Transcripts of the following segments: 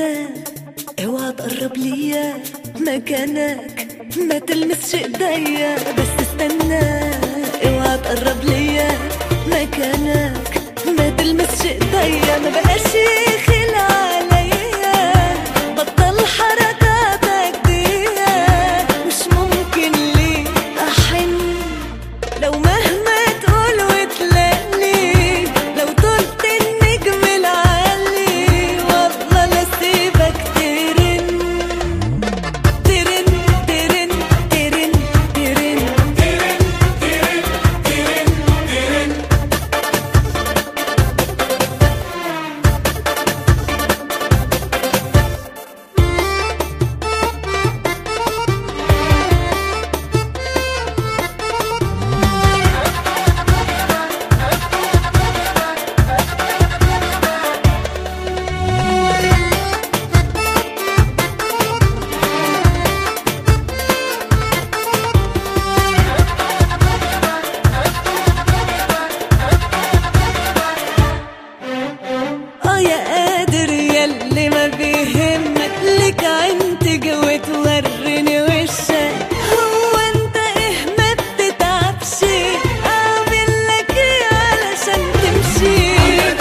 استنى اوعى تقرب ليا مكانك ما تلمسش ايديا بس استنى اوعى تقرب ليا مكانك ما تلمسش ايديا ما بقاش يخيل عليا بطل حركاتك دي مش ممكن ليه احن لو مهما تقول وتلاقي لو طلت النجم العالي والله لا سيبك ترن ترن ترن ترن ترن اه يا قادر ياللي ما بيهمك ليك عين تجوي توريني وشك هو انت ايه ما بتتعبش اعمل لك ايه علشان تمشي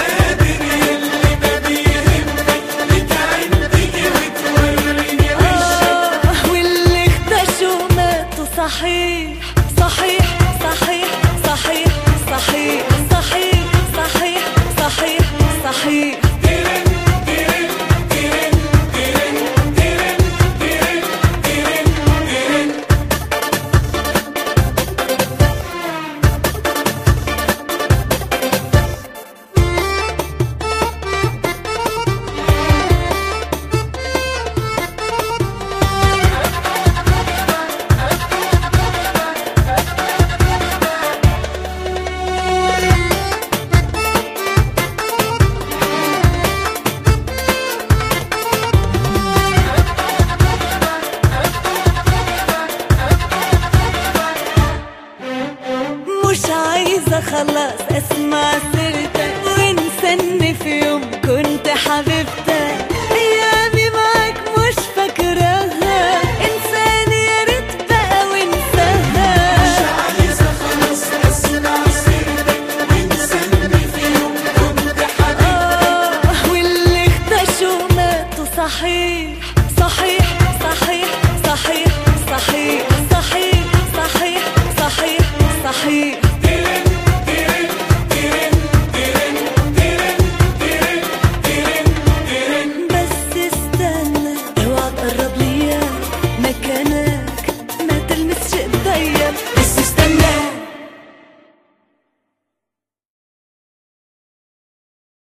آه، واللي اختشوا ماتوا صحيح صحيح صحيح صحيح صحيح صحيح صحيح صحيح صحيح مش عايزة خلاص اسمع سيرتك وانسى ان في يوم كنت حبيبتك ايامي معاك مش فاكراها انساني يا ريت بقى وانساها آه، واللي اختشوا ماتوا صحيح صحيح صحيح صحيح صحيح صحيح صحيح صحيح صحيح